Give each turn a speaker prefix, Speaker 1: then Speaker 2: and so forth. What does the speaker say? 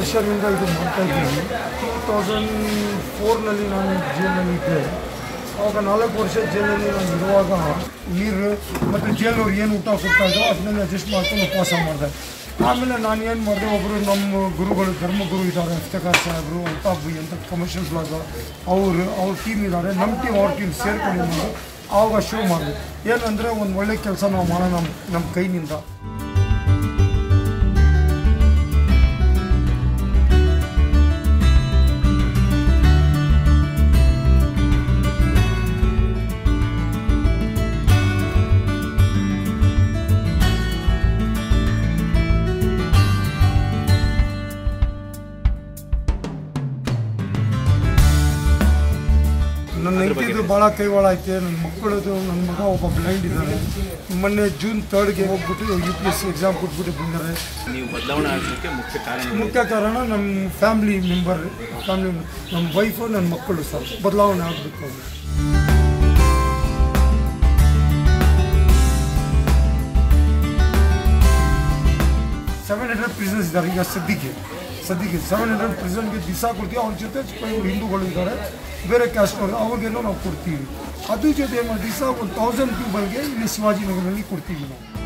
Speaker 1: ವರ್ಷದಿಂದ ಇದು ಮಾಡ್ತಾ ಇದ್ದೀನಿ ಟೂ ತೌಸಂಡ್ ಫೋರ್ನಲ್ಲಿ ನಾನು ಜೈಲಿನಲ್ಲಿ ಇದ್ದೆ ಆವಾಗ ನಾಲ್ಕು ವರ್ಷ ಜೈಲಲ್ಲಿ ನಾನು ಇರುವಾಗ ನೀರು ಮತ್ತು ಜೈಲವ್ರು ಏನು ಊಟ ಕೊಡ್ತಾ ಇದ್ದೋ ಅದನ್ನೆಲ್ಲ ಅಡ್ಜಸ್ಟ್ ಮಾಡ್ಕೊಂಡು ಉಪವಾಸ ಮಾಡಿದೆ ಆಮೇಲೆ ನಾನು ಏನು ಮಾಡಿದೆ ಒಬ್ಬರು ನಮ್ಮ ಗುರುಗಳು ಧರ್ಮಗುರು ಇದ್ದಾರೆ ಅಫ್ತಕಾರ್ ಸಾಹೇಬರು ಅಲ್ತಾಫ್ ಅಂತ ಕಮರ್ಷಿಯಲ್ ಬ್ಲಾಗ್ ಅವರು ಅವ್ರ ಟೀಮ್ ಇದ್ದಾರೆ ನಮ್ಮ ಟೀಮ್ ಅವ್ರ ಟೀಮ್ ಸೇರ್ಕೊಂಡು ಬಂದು ಆವಾಗ ಶೋ ಮಾಡಿದೆ ಏನಂದರೆ ಒಂದು ಒಳ್ಳೆ ಕೆಲಸ ನಾವು ಮಾಡೋಣ ನಮ್ಮ ನಮ್ಮ ಕೈನಿಂದ ನನ್ನ ಹೆಂಡತಿದು ಭಾಳ ಕೈವಾಳ ಐತೆ ನನ್ನ ಮಕ್ಕಳದು ನನ್ನ ಮಗ ಒಬ್ಬ ಬ್ಲೈಂಡ್ ಇದ್ದಾರೆ ಮೊನ್ನೆ ಜೂನ್ ತರ್ಡ್ಗೆ ಹೋಗ್ಬಿಟ್ಟು U P S C exam ಕೊಟ್ಬಿಟ್ಟು ಬಂದಿದ್ದಾರೆ
Speaker 2: ನೀವು ಬದಲಾವಣೆ ಆಗೋದಕ್ಕೆ ಮುಖ್ಯ ಕಾರಣ
Speaker 1: ಮುಖ್ಯ ಕಾರಣ ನಮ್ಮ ಫ್ಯಾಮ್ಲಿ ಮೆಂಬರ್ ಫ್ಯಾಮ್ಲಿ ನಮ್ಮ ವೈಫು ನನ್ನ ಮಕ್ಕಳು ಸರ್ ಬದಲಾವಣೆ ಆಗಬೇಕು ಅವರು ಸೆವೆನ್ ಹಂಡ್ರೆಡ್ ಪ್ರಿಸನ್ಸ್ ಇದ್ದಾರೆ ಈಗ ಸದ್ಯಕ್ಕೆ ಸದ್ಯಕ್ಕೆ ಸೆವೆನ್ ಹಂಡ್ರೆಡ್ ಪ್ರಿಸನ್ಗೆ ದಿವಸ ಕೊಡ್ತೀವಿ ಅವ್ರ ಜೊತೆ ಕೆಲವು ಹಿಂದೂಗಳು ಇದ್ದಾರೆ ಬೇರೆ ಕ್ಯಾಸ್ಟ್ನವರು ಅವ್ರಿಗೇನೋ ನಾವು ಕೊಡ್ತೀವಿ ಅದ್ರ ಜೊತೆ ಏನು ಮಾಡಿ ದಿವಸ ಒಂದು ತೌಸಂಡ್ ಪೀಪಲ್ಗೆ ಇಲ್ಲಿ ಶಿವಾಜಿನಗರದಲ್ಲಿ ಕೊಡ್ತೀವಿ ನಾವು